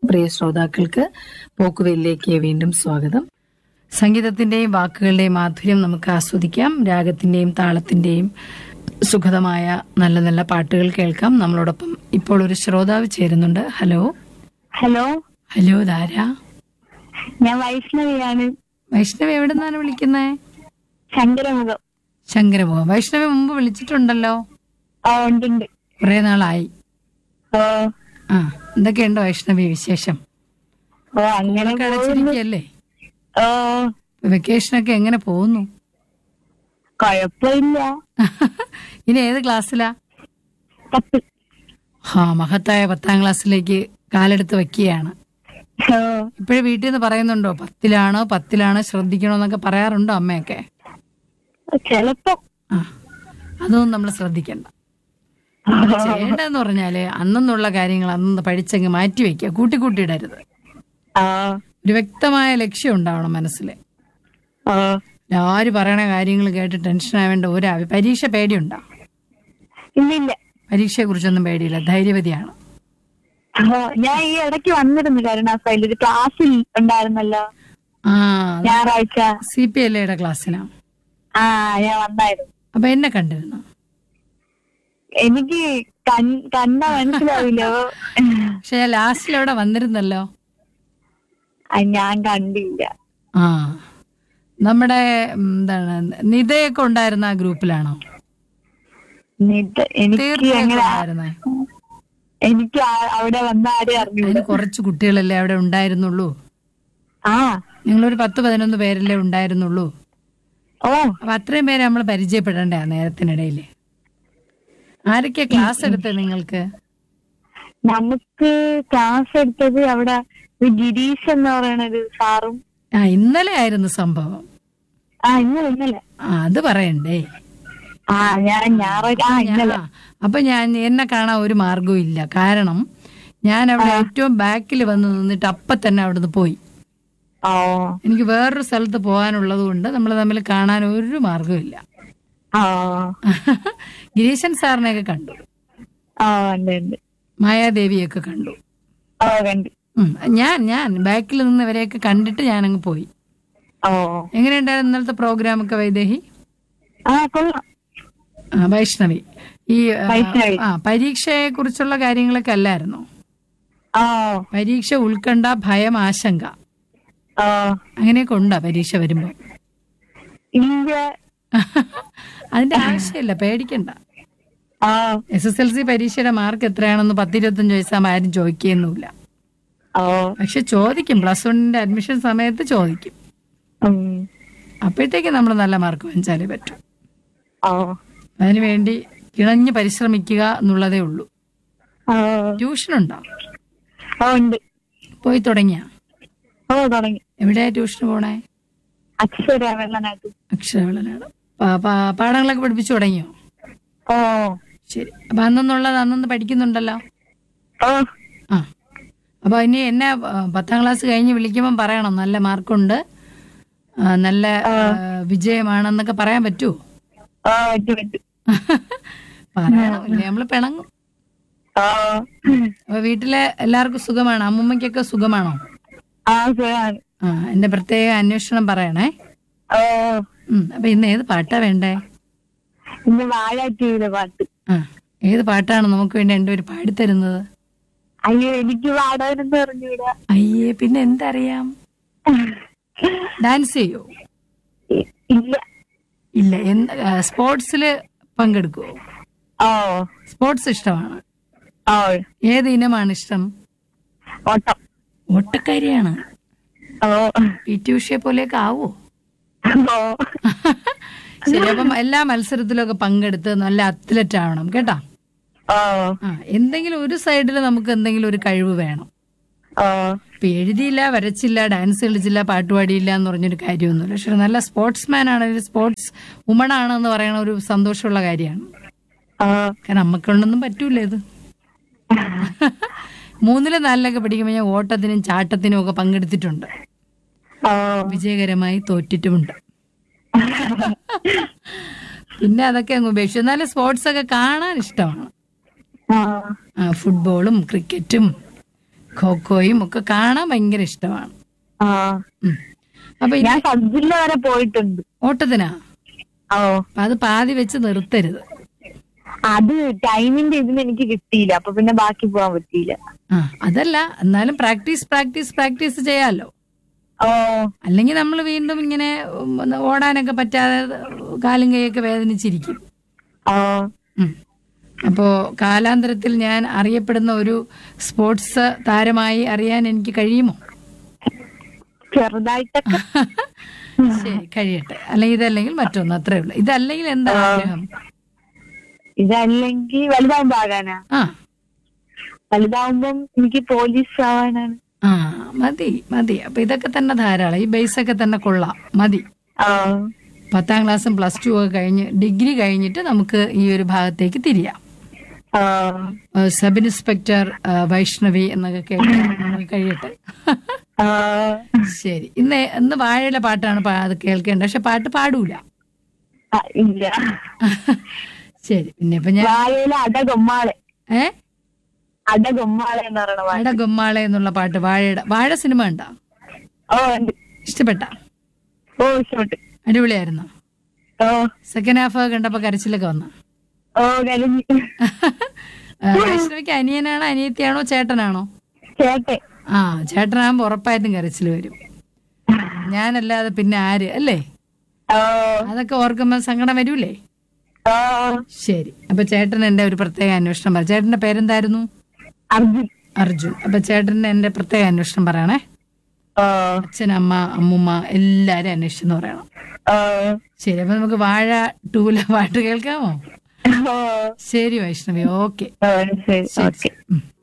പ്രിയ ശ്രോതാക്കൾക്ക് പോക്കുവെല്ലിലേക്ക് വീണ്ടും സ്വാഗതം സംഗീതത്തിന്റെയും വാക്കുകളുടെയും മാധുര്യം നമുക്ക് ആസ്വദിക്കാം രാഗത്തിന്റെയും താളത്തിന്റെയും സുഖതമായ നല്ല നല്ല പാട്ടുകൾ കേൾക്കാം നമ്മളോടൊപ്പം ഇപ്പോൾ ഒരു ശ്രോതാവ് ചേരുന്നുണ്ട് ഹലോ ഹലോ ഹലോ ധാര ഞാൻ വൈഷ്ണവിയാണ് വൈഷ്ണവി എവിടെ നിന്നാണ് വിളിക്കുന്നത് ശങ്കരമുഖം ശങ്കരമുഖം വൈഷ്ണവി മുമ്പ് വിളിച്ചിട്ടുണ്ടല്ലോ ഓ ഉണ്ടുണ്ട് കുറെ നാളായി ഓ ആ എന്തൊക്കെയുണ്ട് വൈഷ്ണവി വിശേഷം ഓ അങ്ങനെ ഒക്കെ പോകുന്നു അടച്ചിരിക്കല്ലേ ഓ വെക്കേഷനൊക്കെ എങ്ങനെ പോകുന്നു കൊഴപ്പില്ല ഇനി ഏത് ക്ലാസ്സിലാ പത്ത് ഹാ മഹത്തായ പത്താം ക്ലാസ്സിലേക്ക് കാലെടുത്ത് വെക്കുകയാണ് ഓ ഇപ്പോഴും വീട്ടിൽ നിന്ന് പറയുന്നുണ്ടോ പത്തിലാണോ പത്തിലാണോ ശ്രദ്ധിക്കണോ എന്നൊക്കെ പറയാറുണ്ടോ അമ്മയൊക്കെ ചെലപ്പോ ആ അതൊന്നും നമ്മൾ ശ്രദ്ധിക്കണ്ട അത് ചെയ്യേണ്ടതെന്ന് പറഞ്ഞാല് അന്നെന്നുള്ള കാര്യങ്ങൾ അന്ന് പഠിച്ചങ്ങ് മാറ്റി വെക്കുക കൂട്ടിക്കൂട്ടിയിടരുത് ഓ ഒരു വ്യക്തമായ ലക്ഷ്യം ഉണ്ടാവണം മനസ്സിൽ ഓ ആര് പറയണ കാര്യങ്ങൾ കേട്ട് ടെൻഷൻ ആവേണ്ട ഒരു പരീക്ഷ പേടിയുണ്ടോ ഇല്ലില്ല പരീക്ഷയെ കുറിച്ചൊന്നും പേടിയില്ല ധൈര്യവതിയാണ് ഓ ഞാൻ ഈ ഇടയ്ക്ക് വന്നിരുന്നു കരുണാസൈൽ ഒരു ക്ലാസ്സിൽ ഉണ്ടായിരുന്നല്ലോ ആ ഞായറാഴ്ച സി പി എൽ എയുടെ ക്ലാസ്സിനാ ആ ഞാൻ വന്നായിരുന്നു അപ്പൊ എന്നെ കണ്ടിരുന്നു എനിക്ക് കൺ- കണ്ട മനസ്സിലാവില്ലോ പക്ഷെ ഞാൻ ലാസ്റ്റിൽ അവിടെ വന്നിരുന്നല്ലോ ആ, ഞാൻ കണ്ടില്ല ആ നമ്മുടെ ഉം, എന്താണ് നിതയൊക്കെ ഉണ്ടായിരുന്ന ആ ഗ്രൂപ്പിലാണോ എന്നിട്ട് എനിക്ക് തീർച്ചയായും അങ്ങനെ ഉണ്ടായിരുന്നേ എനിക്ക് ആ- അവിടെ വന്ന ആരും അറിഞ്ഞു അതിന് കുറച്ച് കുട്ടികളല്ലേ അവിടെ ഉണ്ടായിരുന്നുള്ളൂ ആ നിങ്ങളൊരു പത്ത് പതിനൊന്ന് പേരല്ലേ ഉണ്ടായിരുന്നുള്ളൂ ഓ അപ്പൊ അത്രയും പേരെ നമ്മൾ പരിചയപ്പെടണ്ടേ ആ നേരത്തിനിടയിൽ ആരൊക്കെ ക്ലാസ് എടുത്തത് നിങ്ങൾക്ക് നമുക്ക് ക്ലാസ് എടുത്തത് അവിടെ ഒരു ഗിരീഷ് എന്ന് പറയുന്ന ഒരു സാറും ആ ഇന്നലെ ആയിരുന്നു സംഭവം ആ ഇന്നലെ ഇന്നലെ ആ അത് പറയണ്ടേ ആ ഞാൻ ഞായറാഴ്ച ആ ഇന്നലെ ആ, അപ്പൊ ഞാൻ എന്നെ കാണാൻ ഒരു മാർഗവും ഇല്ല കാരണം ഞാൻ അവിടെ ഏറ്റവും ബാക്കിൽ വന്ന് നിന്നിട്ട് അപ്പൊ തന്നെ അവിടുന്ന് പോയി ഓ എനിക്ക് വേറൊരു സ്ഥലത്ത് പോകാനുള്ളത് കൊണ്ട് നമ്മൾ തമ്മിൽ കാണാൻ ഒരു മാർഗവും ഇല്ല ഓ ഗിരീശൻ സാറിനെയൊക്കെ കണ്ടു ഓ ഉണ്ട് ഉണ്ട് മായാദേവിയൊക്കെ കണ്ടു ഓ കണ്ട് ഉം, ഞാൻ ഞാൻ ബാക്കിൽ നിന്ന് ഇവരെയൊക്കെ കണ്ടിട്ട് ഞാനങ്ങ് പോയി ഓ എങ്ങനെയുണ്ടായിരുന്നു ഇന്നലത്തെ പ്രോഗ്രാം ഒക്കെ വൈദേഹി ആ കൊള്ളാം ആ, വൈഷ്ണവി ഈ ആ, വൈഷ്ണവി. ആ പരീക്ഷയെ കുറിച്ചുള്ള കാര്യങ്ങളൊക്കെ അല്ലായിരുന്നോ ഓ പരീക്ഷ ഉത്കണ്ഠ ഭയം ആശങ്ക ഓ അങ്ങനെയൊക്കെ ഉണ്ടോ പരീക്ഷ വരുമ്പോ ഇല്ല അതിന്റെ ആവശ്യമില്ല പേടിക്കണ്ട ഓ എസ് എസ് എൽ സി പരീക്ഷയുടെ മാർക്ക് എത്രയാണെന്ന് പത്തിരുപത്തഞ്ച് വയസ്സാകുമ്പോൾ ആരും ചോദിക്കുകയൊന്നുമില്ല ഓ പക്ഷെ ചോദിക്കും പ്ലസ് വണ്ണിന്റെ അഡ്മിഷൻ സമയത്ത് ചോദിക്കും ഉം അപ്പോഴത്തേക്ക് നമ്മൾ നല്ല മാർക്ക് വാങ്ങിച്ചാലേ പറ്റൂ ഓ അതിനുവേണ്ടി കിണഞ്ഞ് പരിശ്രമിക്കുക എന്നുള്ളതേ ഉള്ളൂ ഓ ട്യൂഷൻ ഉണ്ടോ ഓ ഉണ്ട് പോയി തുടങ്ങിയ ഓ തുടങ്ങി എവിടെയാ ട്യൂഷന് പോണേ അക്ഷര വെള്ളനാട്ട് അക്ഷരവളനാണ് പാഠങ്ങളൊക്കെ പഠിപ്പിച്ചു തുടങ്ങിയോ ഓ ശരി അപ്പൊ അന്നെന്നുള്ളത് അന്നന്ന് പഠിക്കുന്നുണ്ടല്ലോ ഓ ആ അപ്പൊ ഇനി എന്നെ ആ, പത്താം ക്ലാസ് കഴിഞ്ഞ് വിളിക്കുമ്പോൾ പറയണം നല്ല മാർക്കുണ്ട് ആ, നല്ല ആ, വിജയമാണെന്നൊക്കെ പറയാൻ പറ്റുമോ ഓ പറ്റും പറ്റും പറയണം ഇല്ലേ നമ്മള് പിണങ്ങും ഓ അപ്പൊ വീട്ടിലെ എല്ലാവർക്കും സുഖമാണോ അമ്മൂമ്മയ്ക്കൊക്കെ സുഖമാണോ ആ സുഖമാണ് ആ എന്റെ പ്രത്യേക അന്വേഷണം പറയണേ ഓ ഉം അപ്പൊ ഇന്ന് ഏത് പാട്ടാ വേണ്ടേ ഇന്ന് വാഴ ടീവിലെ പാട്ട് ആ ഏത് പാട്ടാണ് നമുക്ക് വേണ്ടി രണ്ടുപേര് പാടിത്തരുന്നത് അയ്യോ എനിക്ക് പാടാനെന്ന് പറഞ്ഞൂടാ അയ്യേ പിന്നെ എന്തറിയാം ഡാൻസ് ചെയ്യോ ഇ- ഇല്ല ഇല്ല എന്ത് സ്പോർട്സിൽ പങ്കെടുക്കുവോ ഓ സ്പോർട്സ് ഇഷ്ടമാണ് ഓ ഏത് ഇനമാണ് ഇഷ്ടം ഓട്ടം ഓട്ടക്കാരിയാണ് ഓ പി ടി ഉഷയെ പോലെയൊക്കെ ആവോ ഓ ശരി അപ്പം എല്ലാ മത്സരത്തിലൊക്കെ പങ്കെടുത്ത് നല്ല അത്ലറ്റ് ആവണം കേട്ടാ ഓ ആ എന്തെങ്കിലും ഒരു സൈഡിൽ നമുക്ക് എന്തെങ്കിലും ഒരു കഴിവ് വേണം ഓ ഇപ്പൊ എഴുതിയില്ല വരച്ചില്ല ഡാൻസ് കളിച്ചില്ല പാട്ടുപാടിയില്ല എന്ന് പറഞ്ഞൊരു കാര്യമൊന്നുമില്ല പക്ഷെ നല്ല സ്പോർട്സ്മാൻ ആണ് ഒരു സ്പോർട്സ് വുമൺ ആണെന്ന് പറയണ ഒരു സന്തോഷമുള്ള കാര്യമാണ് ഓ കാരണം നമുക്കൊണ്ടൊന്നും പറ്റൂല ഇത് മൂന്നിലും നാലിലൊക്കെ പഠിക്കുമ്പോൾ ഞാൻ ഓട്ടത്തിനും ചാട്ടത്തിനും ഒക്കെ പങ്കെടുത്തിട്ടുണ്ട് ഓ വിജയകരമായി തോറ്റിട്ടുമുണ്ട് പിന്നെ അതൊക്കെ അങ്ങ് ഉപേക്ഷിച്ചു എന്നാലും സ്പോർട്സ് ഒക്കെ കാണാൻ ഇഷ്ടമാണ് ആ ആ, ഫുട്ബോളും ക്രിക്കറ്റും ഖോഖോയും ഒക്കെ കാണാൻ ഭയങ്കര ഇഷ്ടമാണ് ആ ഉം. അപ്പൊ ഇത് ഞാൻ സബ് ജില്ല വരെ പോയിട്ടുണ്ട് ഓട്ടത്തിനാ ഓ അപ്പൊ അത് പാതി വെച്ച് നിർത്തരുത് അത് ടൈമിന്റെ ഇതിന് എനിക്ക് കിട്ടിയില്ല അപ്പൊ പിന്നെ ബാക്കി പോകാൻ പറ്റിയില്ല ആ അതല്ല എന്നാലും പ്രാക്ടീസ് പ്രാക്ടീസ് പ്രാക്ടീസ് ചെയ്യാലോ ഓ അല്ലെങ്കിൽ നമ്മൾ വീണ്ടും ഇങ്ങനെ ഉം, ഓടാനൊക്കെ പറ്റാതെ കാലും കൈയൊക്കെ വേദനിച്ചിരിക്കും ഓ ഉം. അപ്പോ കാലാന്തരത്തിൽ ഞാൻ അറിയപ്പെടുന്ന ഒരു സ്പോർട്സ് താരമായി അറിയാൻ എനിക്ക് കഴിയുമോ ചെറുതായിട്ടൊക്കെ ശരി കഴിയട്ടെ അല്ലെങ്കിൽ ഇതല്ലെങ്കിൽ മറ്റൊന്ന് അത്രേ ഉള്ളൂ ഇതല്ലെങ്കിൽ എന്താ ആഗ്രഹം ഇതല്ലെങ്കിൽ വലുതാവുമ്പോ ആകാനാ ആ വലുതാവുമ്പം എനിക്ക് പോലീസ് ആവാനാണ് ആ മതി മതി അപ്പൊ ഇതൊക്കെ തന്നെ ധാരാളം ഈ ബേസ് ഒക്കെ തന്നെ കൊള്ളാം മതി ആ പത്താം ക്ലാസ്സും പ്ലസ് ടു ഒക്കെ കഴിഞ്ഞ് ഡിഗ്രി കഴിഞ്ഞിട്ട് നമുക്ക് ഈ ഒരു ഭാഗത്തേക്ക് തിരിയാം ആ ഏഹ് സബ് ഇൻസ്പെക്ടർ ഏഹ് വൈഷ്ണവി എന്നൊക്കെ കേൾക്കാൻ നമുക്ക് കഴിയട്ടെ ആ ശരി ഇന്ന് ഇന്ന് വാഴയുടെ പാട്ടാണ് പാ- അത് കേൾക്കേണ്ടത് പക്ഷെ പാട്ട് പാടൂല ആ, ഇല്ല ശരി പിന്നെ ഇപ്പൊ ഞാൻ വാഴയിലെ അടകൊമ്മാളെ ഏ അടകൊമ്മാളെ എന്ന് പറയണ വാഴ വാഴ ഗൊമ്മാളെ എന്നുള്ള പാട്ട് വാഴയുടെ വാഴ സിനിമ ഉണ്ടോ ഓ ഉണ്ട് ഇഷ്ടപ്പെട്ട ഓ ഷോട്ട് അടിപൊളിയായിരുന്നു ഓ സെക്കൻഡ് ഹാഫ് കണ്ടപ്പോ കരച്ചിലൊക്കെ വന്ന ഓ കരഞ്ഞു വൈഷ്ണവിക്ക് അനിയനാണോ അനിയത്തിയാണോ ചേട്ടനാണോ ചേട്ടെ ആ ചേട്ടനാകുമ്പോ ഉറപ്പായിട്ടും കരച്ചിൽ വരും ഞാനല്ലാതെ പിന്നെ ആര് അല്ലേ ഓ അതൊക്കെ ഓർക്കുമ്പോ സങ്കടം വരൂലേ ഓ ശരി അപ്പൊ ചേട്ടൻ എന്റെ ഒരു പ്രത്യേക അന്വേഷണം പറ ചേട്ടന്റെ പേരെന്തായിരുന്നു അർജുൻ അർജുൻ അപ്പൊ ചേട്ടന് എന്റെ പ്രത്യേക അന്വേഷണം പറയണേ ഓ അച്ഛൻ അമ്മ അമ്മുമ്മ എല്ലാരും അന്വേഷിച്ചെന്ന് പറയണം ഓ ശരി അപ്പൊ നമുക്ക് വാഴ ടൂല പാട്ട് കേൾക്കാമോ ഓ ശരി വൈഷ്ണവി ഓക്കെ ഓ ശരി ഓക്കെ ഉം